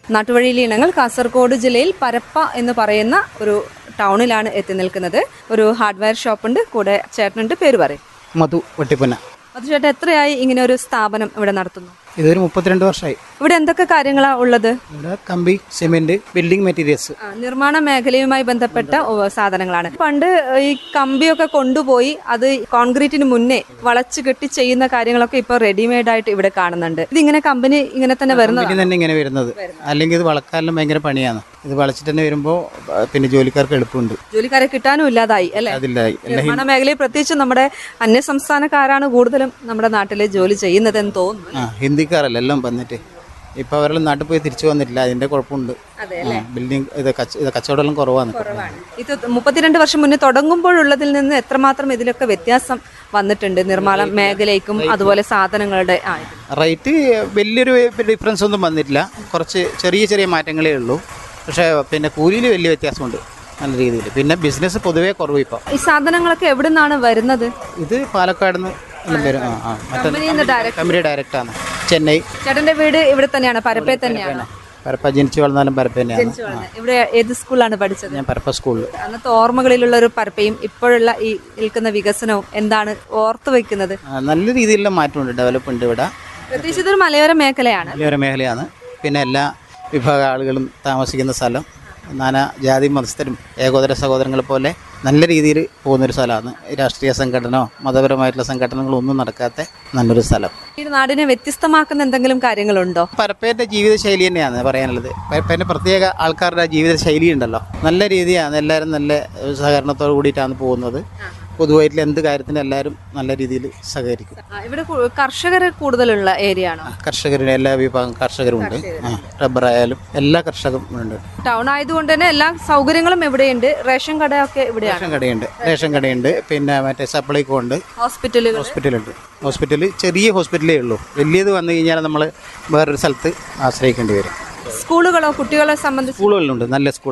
നാട്ടുവഴിയിലെ ഇനങ്ങൾ കാസർഗോഡ് ജില്ലയിൽ പരപ്പ എന്ന് പറയുന്ന ഒരു ടൗണിലാണ് എത്തി നിൽക്കുന്നത് ഒരു ഹാർഡ്വെയർ ഷോപ്പുണ്ട് കൂടെ ചേട്ടനുണ്ട് പേര് പറയും മധു വെട്ടിപ്പുന്ന അത് ചേട്ടൻ എത്രയായി ഇങ്ങനെ ഒരു സ്ഥാപനം ഇവിടെ നടത്തുന്നു ഇതൊരു മുപ്പത്തിരണ്ട് വർഷമായി ഇവിടെ എന്തൊക്കെ കാര്യങ്ങളാണ് ഉള്ളത് ഇവിടെ കമ്പി സിമെന്റ് ബിൽഡിംഗ് മെറ്റീരിയൽസ് ആ, നിർമ്മാണ മേഖലയുമായി ബന്ധപ്പെട്ട ഓ, സാധനങ്ങളാണ് പണ്ട് ഈ കമ്പിയൊക്കെ കൊണ്ടുപോയി അത് കോൺക്രീറ്റിന് മുന്നേ വളച്ചു കെട്ടി ചെയ്യുന്ന കാര്യങ്ങളൊക്കെ ഇപ്പോൾ റെഡിമെയ്ഡ് ആയിട്ട് ഇവിടെ കാണുന്നുണ്ട് ഇതിങ്ങനെ കമ്പനി ഇങ്ങനെ തന്നെ വരുന്നത് കമ്പനി തന്നെ ഇങ്ങനെ വരുന്നത് അല്ലെങ്കിൽ ഇത് വളക്കാലിനും ഭയങ്കര പണിയാണ് ഇത് വളച്ചിട്ട് തന്നെ വരുമ്പോൾ പിന്നെ ജോലിക്കാർക്ക് എളുപ്പമുണ്ട് ജോലിക്കാരെ കിട്ടാനും ഇല്ലാതായി അല്ലെ അതില്ലായി നിർമ്മാണ മേഖലയിൽ പ്രത്യേകിച്ച് നമ്മുടെ അന്യ സംസ്ഥാനക്കാരാണ് കൂടുതലും നമ്മുടെ നാട്ടിലെ ജോലി ചെയ്യുന്നത് എന്ന് തോന്നുന്നു ആ ഹിന്ദിക്കാരല്ല എല്ലാം വന്നിട്ട് ഇപ്പൊ അവരെല്ലാം നാട്ടിൽ പോയി തിരിച്ചു വന്നിട്ടില്ല അതിന്റെ കുഴപ്പമുണ്ട് അതെ ബിൽഡിംഗ് ഇത് കച്ച ഇത് കച്ചവടം കുറവാണ് ഇത് മുപ്പത്തിരണ്ട് വർഷം മുന്നേ തുടങ്ങുമ്പോഴുള്ളതിൽ നിന്ന് എത്രമാത്രം ഇതിലൊക്കെ വ്യത്യാസം വന്നിട്ടുണ്ട് നിർമ്മാണ മേഖലയ്ക്കും അതുപോലെ സാധനങ്ങളുടെ ആ ഇത്. റേറ്റ് വലിയൊരു ഡിഫറൻസ് ഒന്നും വന്നിട്ടില്ല കുറച്ച് ചെറിയ ചെറിയ മാറ്റങ്ങളേ ഉള്ളൂ പക്ഷേ പിന്നെ കൂലിയിൽ വലിയ വ്യത്യാസമുണ്ട് നല്ല രീതിയിൽ പിന്നെ ബിസിനസ് പൊതുവേ കുറവ് ഇപ്പോൾ ഈ സാധനങ്ങളൊക്കെ എവിടെ നിന്നാണ് വരുന്നത് ഇത് പാലക്കാട് നിന്ന് വരും ആ ആ മറ്റേ കമ്പനിയിൽ നിന്ന് ഡയറക്റ്റ് കമ്പനി ഡയറക്റ്റാണ് ചെന്നൈ ചേട്ടന്റെ വീട് ഇവിടെ തന്നെയാണ് പരപ്പേ തന്നെയാണ് പരപ്പ ജനിച്ചു വളർന്നാലും പരപ്പ തന്നെയാണ് ഇവിടെ ഏത് സ്കൂളിലാണ് പഠിച്ചത് ഞാൻ പരപ്പ സ്കൂളിൽ അന്നത്തെ ഓർമ്മകളിലുള്ള ഒരു പരപ്പയും ഇപ്പോഴുള്ള ഈ നിൽക്കുന്ന വികസനവും എന്താണ് ഓർത്തു വെക്കുന്നത് നല്ല രീതിയിലുള്ള മാറ്റമുണ്ട് ഡെവലപ്പ് ഉണ്ട് ഇവിടെ പ്രത്യേകിച്ച് ഇതൊരു മലയോര മേഖലയാണ് വലിയൊരു മേഖലയാണ് പിന്നെ എല്ലാ വിഭാഗ ആളുകളും താമസിക്കുന്ന സ്ഥലം നാനാ ജാതി മതസ്ഥരും ഏകോദര സഹോദരങ്ങളെ പോലെ നല്ല രീതിയിൽ പോകുന്നൊരു സ്ഥലമാണ് രാഷ്ട്രീയ സംഘടനയോ മതപരമായിട്ടുള്ള സംഘടനകളോ ഒന്നും നടക്കാത്ത നല്ലൊരു സ്ഥലം ഈ നാടിനെ വ്യത്യസ്തമാക്കുന്ന എന്തെങ്കിലും കാര്യങ്ങളുണ്ടോ പരപ്പേൻ്റെ ജീവിത ശൈലി തന്നെയാണ് പറയാനുള്ളത് പരപ്പേൻ്റെ പ്രത്യേക ആൾക്കാരുടെ ജീവിത ശൈലി ഉണ്ടല്ലോ നല്ല രീതിയാണ് എല്ലാവരും നല്ല ഏഹ്, സഹകരണത്തോട് കൂടിയിട്ടാണ് പോകുന്നത് പൊതുവായിട്ടുള്ള എന്ത് കാര്യത്തിനും എല്ലാവരും നല്ല രീതിയിൽ സഹകരിക്കും ആ, ഇവിടെ കു- കർഷകർ കൂടുതലുള്ള ഏരിയ ആണോ കർഷകരുടെ എല്ലാ വിഭാഗം കർഷകരുമുണ്ട് ആ, റബ്ബർ ആയാലും എല്ലാ കർഷകരും ഉണ്ട് ടൗൺ ആയതുകൊണ്ട് തന്നെ എല്ലാ സൗകര്യങ്ങളും ഇവിടെയുണ്ട് റേഷൻ കടയൊക്കെ ഇവിടെയാണ് റേഷൻ കടയുണ്ട് റേഷൻ കടയുണ്ട് പിന്നെ മറ്റേ സപ്ലൈകോ ഉണ്ട് ഹോസ്പിറ്റലുകൾ ഹോസ്പിറ്റലുണ്ട് ഹോസ്പിറ്റൽ ചെറിയ ഹോസ്പിറ്റലേ ഉള്ളൂ വലിയത് വന്നു കഴിഞ്ഞാൽ നമ്മൾ വേറൊരു സ്ഥലത്ത് ആശ്രയിക്കേണ്ടി വരും സ്കൂളുകളോ കുട്ടികളെ സംബന്ധിച്ച് സ്കൂളുകളിലുണ്ട് നല്ല സ്കൂൾ